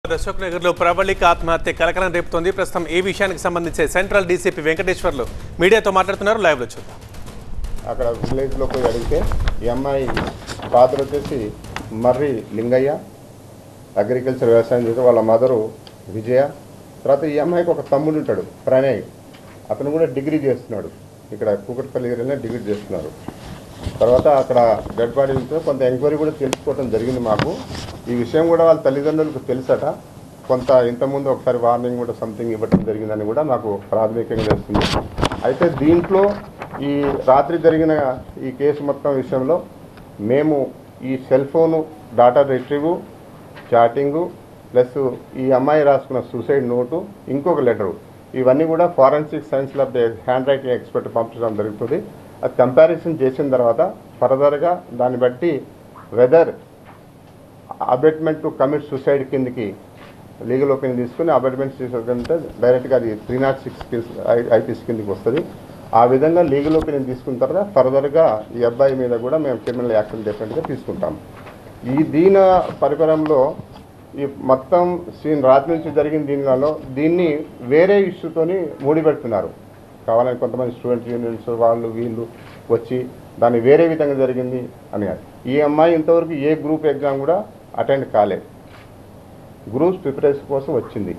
అశోక్ నగర్ లో ప్రబలిక ఆత్మహత్య కలకలం రేపుతోంది ప్రస్తుతం ఈ విషయానికి సంబంధించి సెంట్రల్ డీసీపీ వెంకటేశ్వర్లు మీడియాతో మాట్లాడుతున్నారు లైవ్ లో చూద్దాం అక్కడ విలేజ్లో పోయి అడిగితే ఈ అమ్మాయి ఫాదర్ వచ్చేసి మర్రి లింగయ్య అగ్రికల్చర్ వ్యవసాయం చేసి వాళ్ళ మదరు విజయ తర్వాత ఈ అమ్మాయికి ఒక తమ్ముడు ఉంటాడు ప్రణయ్ అతను కూడా డిగ్రీ చేస్తున్నాడు ఇక్కడ కూకట్పల్లి ఏరియాలో డిగ్రీ చేస్తున్నారు తర్వాత అక్కడ డెడ్ బాడీ ఉంటే కొంత ఎంక్వైరీ కూడా తెలుసుకోవడం జరిగింది మాకు ఈ విషయం కూడా వాళ్ళ తల్లిదండ్రులకు తెలుసట కొంత ఇంతకుముందు ఒకసారి వార్నింగ్ కూడా సంథింగ్ ఇవ్వడం జరిగిందని కూడా నాకు ప్రాథమికంగా తెలుస్తుంది అయితే దీంట్లో ఈ రాత్రి జరిగిన ఈ కేసు మొత్తం విషయంలో మేము ఈ cell phone data retrieve chatting plus ఈ అమ్మాయి రాసుకున్న సూసైడ్ నోటు ఇంకొక లెటరు ఇవన్నీ కూడా forensic science lab hand writing expert పంపించడం జరుగుతుంది అది కంపారిజన్ చేసిన తర్వాత ఫర్దర్గా దాన్ని బట్టి whether abetment to commit suicide కిందకి లీగల్ ఒపీనియన్ తీసుకుని అబెట్మెంట్ తీసుకుంటే డైరెక్ట్గా అది త్రీ నాట్ సిక్స్ ఐపీసీ కిందకి వస్తుంది ఆ విధంగా లీగల్ ఒపీనియన్ తీసుకున్న తర్వాత ఫర్దర్గా ఈ అబ్బాయి మీద కూడా మేము క్రిమినల్ యాక్షన్ డెఫినెట్గా తీసుకుంటాం ఈ దీని పరికరంలో ఈ మొత్తం సీన్ రాత్రి నుంచి జరిగిన దీనిలో దీన్ని వేరే ఇష్యూతోని ముడిపెడుతున్నారు కావాలని కొంతమంది స్టూడెంట్ యూనియన్స్ వాళ్ళు వీళ్ళు వచ్చి దాన్ని వేరే విధంగా జరిగింది అని ఈ అమ్మాయి ఇంతవరకు ఏ గ్రూప్ ఎగ్జామ్ కూడా అటెండ్ కాలేదు గ్రూప్స్ ప్రిపరేషన్ కోసం వచ్చింది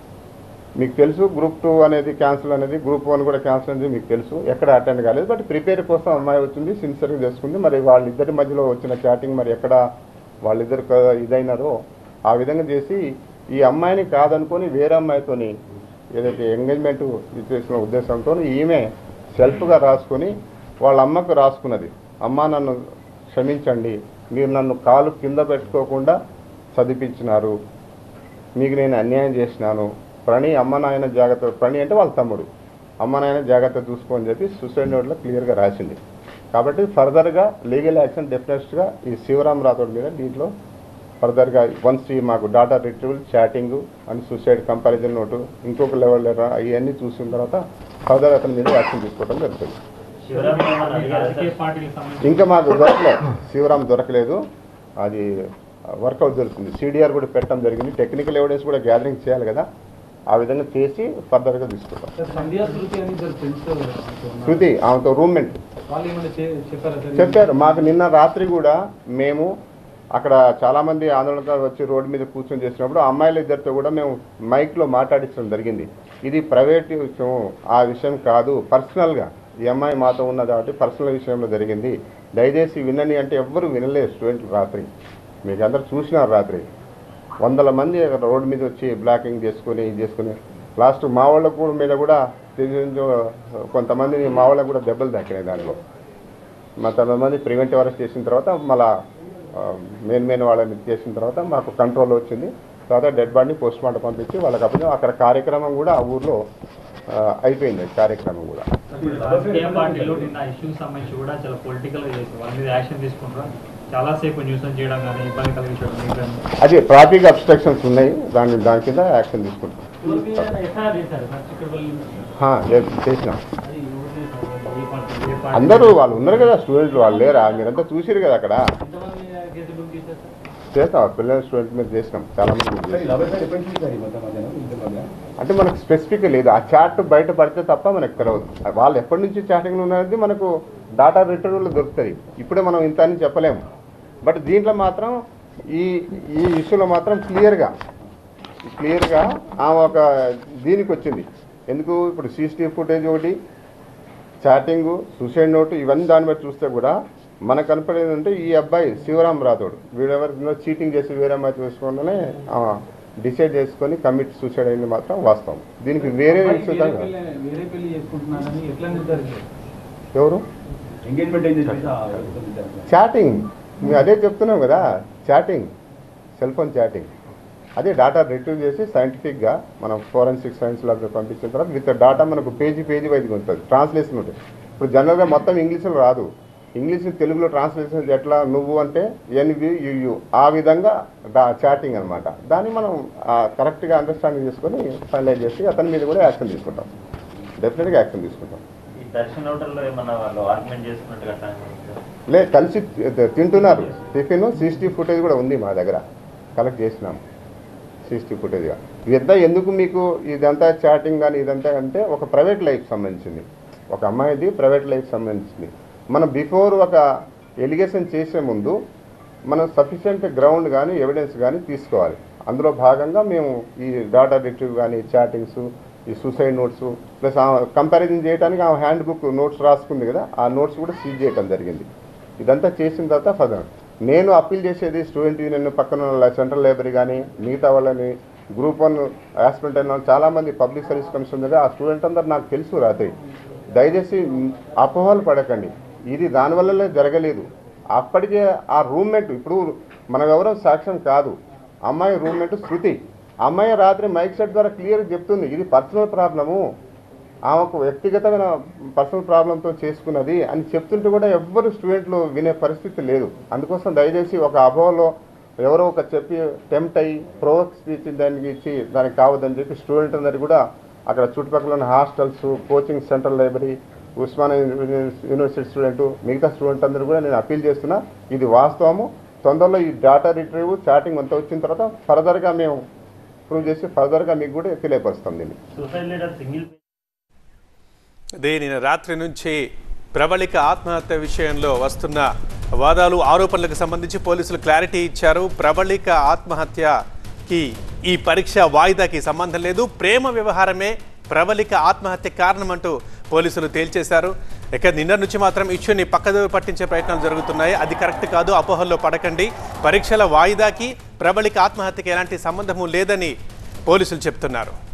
మీకు తెలుసు గ్రూప్ టూ అనేది క్యాన్సిల్ అనేది గ్రూప్ వన్ కూడా క్యాన్సిల్ అనేది మీకు తెలుసు ఎక్కడ అటెండ్ కాలేదు బట్ ప్రిపేర్ కోసం అమ్మాయి వచ్చింది సిన్సియర్గా చేసుకుంది మరి వాళ్ళిద్దరి మధ్యలో వచ్చిన చాటింగ్ మరి ఎక్కడ వాళ్ళిద్దరు క- ఇదైనారో ఆ విధంగా చేసి ఈ అమ్మాయిని కాదనుకొని వేరే అమ్మాయితోని ఏదైతే ఎంగేజ్మెంట్ చేసిన ఉద్దేశంతో ఈమె సెల్ఫ్గా రాసుకొని వాళ్ళ అమ్మకు రాసుకున్నది అమ్మ నన్ను క్షమించండి మీరు నన్ను కాలు కింద పెట్టుకోకుండా చదివించినారు మీకు నేను అన్యాయం చేసినాను ప్రణి అమ్మ నాయన జాగ్రత్త ప్రణి అంటే వాళ్ళ తమ్ముడు అమ్మ నాయన జాగ్రత్త చూసుకో అని చెప్పి సూసైడ్ నోట్లో క్లియర్గా రాసింది కాబట్టి ఫర్దర్గా లీగల్ యాక్షన్ డెఫినెట్గా ఈ శివరాం రాథోడ్ మీద దీంట్లో ఫర్దర్గా వన్స్ ఈ మాకు data retrieval chatting and suicide comparison note ఇంకొక లెవెల్ అవన్నీ చూసిన తర్వాత ఫర్దర్ అతని మీద యాక్షన్ తీసుకోవడం జరుగుతుంది శివరాం ఏమన్నా అడిగారా రాజకీయ సార్? పార్టీకి సంబంధించి ఇంకా మాకు దొరకలేదు శివరాం దొరకలేదు అది వర్కౌట్ జరుగుతుంది సిడిఆర్ కూడా పెట్టడం జరిగింది టెక్నికల్ ఎవిడెన్స్ కూడా గ్యాదరింగ్ చేయాలి కదా ఆ విధంగా చేసి ఫర్దర్గా తీసుకుంటాం సార్ సంధ్యా శృతి అని సార్ తెలుసు శృతి ఆమెతో రూమ్మేట్ వాళ్ళు ఏమైనా చే- చెప్పారా సార్ చెప్పారు మాకు నిన్న రాత్రి కూడా మేము అక్కడ చాలామంది ఆందోళనకారులు వచ్చి రోడ్డు మీద కూర్చొని చేసినప్పుడు ఆ అమ్మాయిల ఇద్దరితో కూడా మేము మైక్లో మాట్లాడించడం జరిగింది ఇది ప్రైవేట్ విషయం ఆ విషయం కాదు పర్సనల్గా ఈ అమ్మాయి మాతో ఉన్నది కాబట్టి పర్సనల్ విషయంలో జరిగింది దయచేసి వినండి అంటే ఎవ్వరు వినలేదు స్టూడెంట్లు రాత్రి మీకు అందరు చూసినారు రాత్రి వందల మంది అక్కడ రోడ్డు మీద వచ్చి బ్లాకింగ్ చేసుకొని ఇది చేసుకుని లాస్ట్ మా వాళ్ళకు కూడా మీద కూడా తెలిసిన కొంతమంది మా వాళ్ళకు కూడా దెబ్బలు దక్కినాయి దానిలో మా కొంతమంది ప్రివెంటివ్ అరెస్ట్ చేసిన తర్వాత మళ్ళా మెయిన్ మెయిన్ వాళ్ళని చేసిన తర్వాత మాకు కంట్రోల్ వచ్చింది తర్వాత డెడ్ బాడీని పోస్ట్ మార్టం పంపించి వాళ్ళకి అప్పుడు అక్కడ కార్యక్రమం కూడా ఆ ఊర్లో ఆ, అయిపోయింది కార్యక్రమం కూడా రాజకీయ పార్టీలో నిన్న ఇష్యూకి సంబంధించి కూడా చాలా పొలిటికల్ గా చేసి వాళ్ళ మీద యాక్షన్ తీసుకుంటారు చాలా సేపు న్యూసెన్స్ చేయడం కానీ ఇబ్బంది కలిగించడం కానీ అదే ట్రాఫిక్ అబ్స్ట్రక్షన్స్ ఉన్నాయి దాని దాని కింద యాక్షన్ తీసుకుంటాం ఎఫ్ఐఆర్ చేశారు సార్ చిక్కడపల్లి హా, లేదు, చేసినాం అది ఎవరు చేశారు? ఏ పార్టీ ఏ పార్టీ అందరూ వాళ్ళు ఉన్నారు కదా స్టూడెంట్లు వాళ్ళు లేరా మీరంతా చూసిరు కదా అక్కడ ఎంతమంది కేసు బుక్ చేశారు సార్ చేస్తాం పిల్లల స్టూడెంట్ మీద చేసినాం చాలా మంది మీద చేసినాం. అంటే మనకు స్పెసిఫిక్ లేదు ఆ చాట్ బయట పడితే తప్ప మనకు తెలియదు వాళ్ళు ఎప్పటి నుంచి చాటింగ్ ఉన్నది మనకు డాటా రిటర్న్లో దొరుకుతుంది ఇప్పుడే మనం ఇంత అని చెప్పలేము బట్ దీంట్లో మాత్రం ఈ ఈ ఇష్యూలో మాత్రం క్లియర్గా క్లియర్గా ఆమె ఒక దీనికి వచ్చింది ఎందుకు ఇప్పుడు సీసీటీవీ ఫుటేజ్ ఒకటి చాటింగు సూసైడ్ నోటు ఇవన్నీ దాన్ని బట్టి చూస్తే కూడా మనకు కనపడేది అంటే ఈ అబ్బాయి శివరాం రాథోడ్ వీడెవరిలో చీటింగ్ చేసి వేరే అమ్మాయి చూసుకోగానే డిసైడ్ చేసుకొని కమిట్ సూసైడ్ అయింది మాత్రం వాస్తవం దీనికి వేరే ఇష్యూ వేరే కాదు. పెళ్లి వేరే పెళ్లి చేసుకుంటున్నారని ఎట్లా నిర్ధారించారు ఎవరు ఎంగేజ్మెంట్ అయింది చెప్పేసి ఆ ఇద్దరు చాటింగ్ మేము అదే చెప్తున్నాం కదా చాటింగ్ సెల్ ఫోన్ చాటింగ్ అదే డాటా రిట్రీవ్ చేసి సైంటిఫిక్గా మనం ఫోరెన్సిక్ సైన్స్ ల్యాబ్లో పంపించిన తర్వాత విత్ డాటా మనకు పేజీ పేజీ వైజ్గా ఉంటుంది ట్రాన్స్లేషన్ ఉంటుంది ఇప్పుడు జనరల్గా మొత్తం ఇంగ్లీష్లో రాదు ఇంగ్లీష్ తెలుగులో ట్రాన్స్లేషన్ ఎట్లా నువ్వు అంటే ఎన్వి యు ఆ విధంగా డా చాటింగ్ అనమాట దాన్ని మనం కరెక్ట్గా అండర్స్టాండింగ్ చేసుకొని ఫైనలైజ్ చేసి అతని మీద కూడా యాక్షన్ తీసుకుంటాం డెఫినెట్గా యాక్షన్ తీసుకుంటాం ఈ దర్శన్ హోటల్లో ఏమన్నా వాళ్ళు ఆర్గ్యుమెంట్ చేస్తున్నట్టుగా time ఉందా? లే కలిసి తి- తింటున్నారు టిఫిన్ సిసిటీవీ ఫుటేజ్ కూడా ఉంది మా దగ్గర కలెక్ట్ చేసినాం సీసీ ఫుటేజ్గా ఇదంతా ఎందుకు మీకు ఇదంతా చాటింగ్ కానీ ఇదంతా అంటే ఒక ప్రైవేట్ లైఫ్ సంబంధించింది ఒక అమ్మాయిది ప్రైవేట్ లైఫ్ సంబంధించింది మనం బిఫోర్ ఒక ఎలిగేషన్ చేసే ముందు మనం సఫిషియెంట్ గ్రౌండ్ కానీ ఎవిడెన్స్ కానీ తీసుకోవాలి అందులో భాగంగా మేము ఈ డాటా రిట్రీవ్ కానీ చాటింగ్స్ ఈ సూసైడ్ నోట్స్ ప్లస్ కంపారిజన్ చేయడానికి ఆ హ్యాండ్ బుక్ నోట్స్ రాసుకుంది కదా ఆ నోట్స్ కూడా సీజ్ చేయడం జరిగింది ఇదంతా చేసిన తర్వాత ఫర్దర్ నేను అప్పీల్ చేసేది స్టూడెంట్ యూనియన్ పక్కన ఉన్న సెంట్రల్ లైబ్రరీ కానీ మిగతా వాళ్ళని గ్రూప్ వన్ యాస్పిరెంట్ అయిన వాళ్ళు చాలామంది పబ్లిక్ సర్వీస్ కమిషన్ ఉంది కదా ఆ స్టూడెంట్ అందరు నాకు తెలుసు రాత్రి దయచేసి అపోహలు పడకండి ఇది దానివల్లనే జరగలేదు అప్పటికే ఆ రూమ్మేట్ ఇప్పుడు మనం ఎవరో సాక్ష్యం కాదు అమ్మాయి రూమ్మేట్ శృతి అమ్మాయి రాత్రి మైక్ సెట్ ద్వారా క్లియర్ చెప్తుంది ఇది పర్సనల్ ప్రాబ్లము ఆమెకు వ్యక్తిగతమైన పర్సనల్ ప్రాబ్లంతో చేసుకున్నది అని చెప్తుంటే కూడా ఎవ్వరు స్టూడెంట్లు వినే పరిస్థితి లేదు అందుకోసం దయచేసి ఒక అభోలో ఎవరో ఒక చెప్పి టెంప్ట్ అయ్యి ప్రోవోక్ స్పీచ్ దానికి ఇచ్చి దానికి కావద్దని చెప్పి స్టూడెంట్ అందరికి కూడా అక్కడ చుట్టుపక్కల ఉన్న hostels coaching central library Osmania university student మిగతా స్టూడెంట్ అందరూ కూడా నేను అప్పీల్ చేస్తున్నా ఇది వాస్తవము తొందరలో ఈ డేటా రిట్రీవ్ చాటింగ్ అంతా వచ్చిన తర్వాత ఫర్దర్గా మేము ప్రూవ్ చేసి ఫర్దర్గా మీకు కూడా తెలియపరుస్తాం దీన్ని సూసైడ్ లీడర్ సింగిల్ అదే నిన్న రాత్రి నుంచి ప్రబలిక ఆత్మహత్య విషయంలో వస్తున్న వాదాలు ఆరోపణలకు సంబంధించి పోలీసులు క్లారిటీ ఇచ్చారు ప్రబలిక ఆత్మహత్యకి ఈ పరీక్ష వాయిదాకి సంబంధం లేదు ప్రేమ వ్యవహారమే ప్రబలిక ఆత్మహత్య కారణమంటూ పోలీసులు తేల్చేశారు ఇక నిన్న నుంచి మాత్రం ఇష్యూని పక్కదోవ పట్టించే ప్రయత్నాలు జరుగుతున్నాయి అది కరెక్ట్ కాదు అపోహల్లో పడకండి పరీక్షల వాయిదాకి ప్రబలిక ఆత్మహత్యకి ఎలాంటి సంబంధము లేదని పోలీసులు చెప్తున్నారు